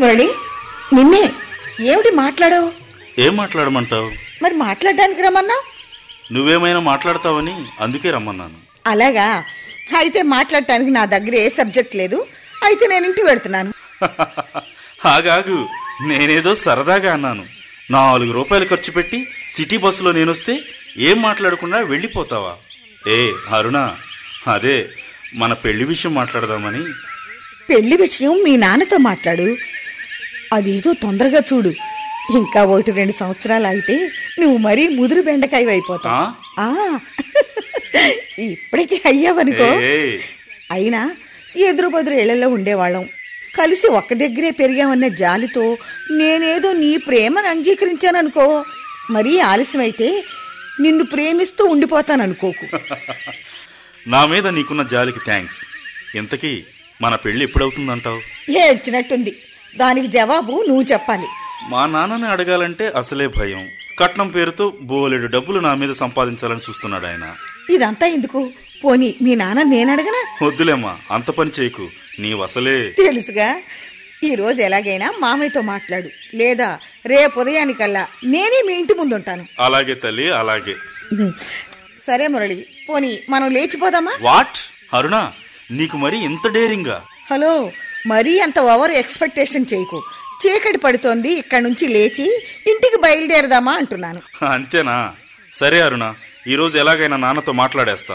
మురళి నిన్నే ఏమిటి మాట్లాడవు ఏం మాట్లాడమంటావు మరి మాట్లాడడానికి రమ్మన్నా నువ్వేమైనా మాట్లాడతావని అందుకే రమ్మన్నాను అలాగా అయితే మాట్లాడటానికి నా దగ్గర ఏ సబ్జెక్ట్ లేదు అయితే నేను ఇంటికి వెళ్తున్నాను ఆగాగు నేనేదో సరదాగా అన్నాను నాలుగు రూపాయలు ఖర్చు పెట్టి సిటీ బస్సులో నేనొస్తే ఏం మాట్లాడకుండా వెళ్ళిపోతావా ఏ అరుణ అదే మన పెళ్లి విషయం మాట్లాడదామని పెళ్లి విషయం మీ నాన్నతో మాట్లాడు అదేదో తొందరగా చూడు ఇంకా ఒకటి రెండు సంవత్సరాలు అయితే నువ్వు మరీ ముదురు బెండకాయ అయిపోతావు ఆ? ఆ, ఇప్పటికే అయ్యావనుకో ఏ అయినా ఎదురు బదురు ఇళ్లలో ఉండేవాళ్ళం కలిసి ఒక్క దగ్గరే పెరిగామన్న జాలితో నేనేదో నీ ప్రేమను అంగీకరించాననుకో మరీ ఆలస్యమైతే నిన్ను ప్రేమిస్తూ ఉండిపోతాననుకోకు నా మీద నీకున్న జాలికి థ్యాంక్స్ ఇంతకీ మన పెళ్లి ఎప్పుడవుతుందంటావు ఏడ్చినట్టుంది దానికి జవాబు నువ్వు చెప్పాలి మా నాన్నని అడగాలంటే అసలే భయం కట్నం పేరుతో బోలెడు డబ్బులు నా మీద సంపాదించాలని చూస్తున్నాడు ఆయన ఇదంతా ఎందుకు పోనీ మీ నాన్న నేనడగనా వద్దులేమ్మా అంత పని చేయకు నీవసలే తెలుసుగా ఈ రోజు ఎలాగైనా మామయ్యతో మాట్లాడు లేదా రేపు ఉదయానికల్లా నేనే మీ ఇంటి ముందుంటాను అలాగే తల్లి అలాగే ఉహుం. సరే మురళి పోనీ మనం లేచిపోదామా వాట్ అరుణ నీకు మరి ఇంత డేరింగా హలో మరీ అంత ఓవర్ ఎక్స్పెక్టేషన్ చేయకు చీకటి పడుతోంది ఇక్కడి నుంచి లేచి ఇంటికి బయలుదేరదామా అంటున్నాను అంతేనా సరే అరుణ ఈరోజు ఎలాగైనా నాన్నతో మాట్లాడేస్తా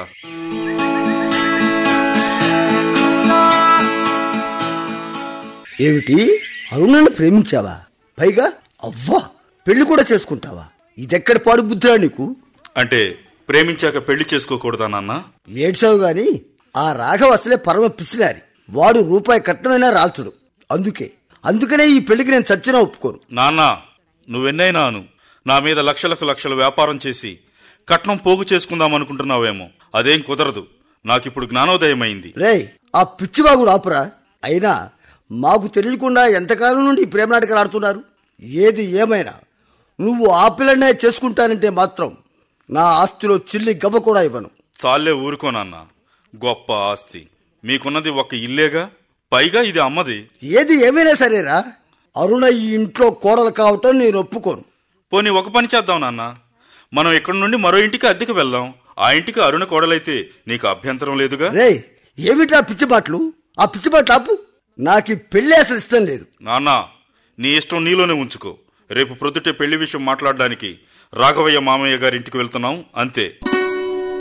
ఏమిటి అరుణాన్ని ప్రేమించావా పైగా అవ్వా పెళ్లి కూడా చేసుకుంటావా ఇదెక్కడ పాడు బుద్ధిరా నీకు అంటే ప్రేమించాక పెళ్లి చేసుకోకూడదా నాన్న ఏడ్చావు గాని ఆ రాఘవ అసలే పరమ పిసినారి వాడు రూపాయి కట్నమైనా రాల్చడు అందుకే అందుకనే ఈ పెళ్లికి నేను చచ్చినా ఒప్పుకోను నాన్న నువ్వెన్నైనా అను నా మీద లక్షలకు లక్షలు వ్యాపారం చేసి కట్నం పోగు చేసుకుందాం అనుకుంటున్నావేమో అదేం కుదరదు నాకిప్పుడు జ్ఞానోదయం అయింది రేయ్ ఆ పిచ్చివాగుడు ఆపురా అయినా మాకు తెలియకుండా ఎంతకాలం నుండి ఈ ప్రేమ నాటకాలు ఆడుతున్నారు ఏది ఏమైనా నువ్వు ఆ పిల్లనే చేసుకుంటానంటే మాత్రం నా ఆస్తిలో చిల్లి గవ్వ కూడా ఇవ్వను చాలే ఊరుకో నాన్న గొప్ప ఆస్తి మీకున్నది ఒక ఇల్లేగా పైగా ఇది అమ్మది ఏది ఏమైనా సరేరా అరుణ ఈ ఇంట్లో కోడలు కావటం నేను ఒప్పుకోను పోనీ ఒక పని చేద్దాం నాన్న మనం ఇక్కడి నుండి మరో ఇంటికి అద్దెకి వెళ్దాం ఆ ఇంటికి అరుణ కోడలైతే నీకు అభ్యంతరం లేదుగా రేయ్ ఏమిటా పిచ్చి బాటలు ఆ పిచ్చి బాటలు ఆపు నాకు ఈ పెళ్లి అసలు ఇష్టం లేదు నాన్న నీ ఇష్టం నీలోనే ఉంచుకో రేపు ప్రొద్దుటే పెళ్లి విషయం మాట్లాడడానికి రాఘవయ్య మామయ్య గారి ఇంటికి వెళ్తున్నాం అంతే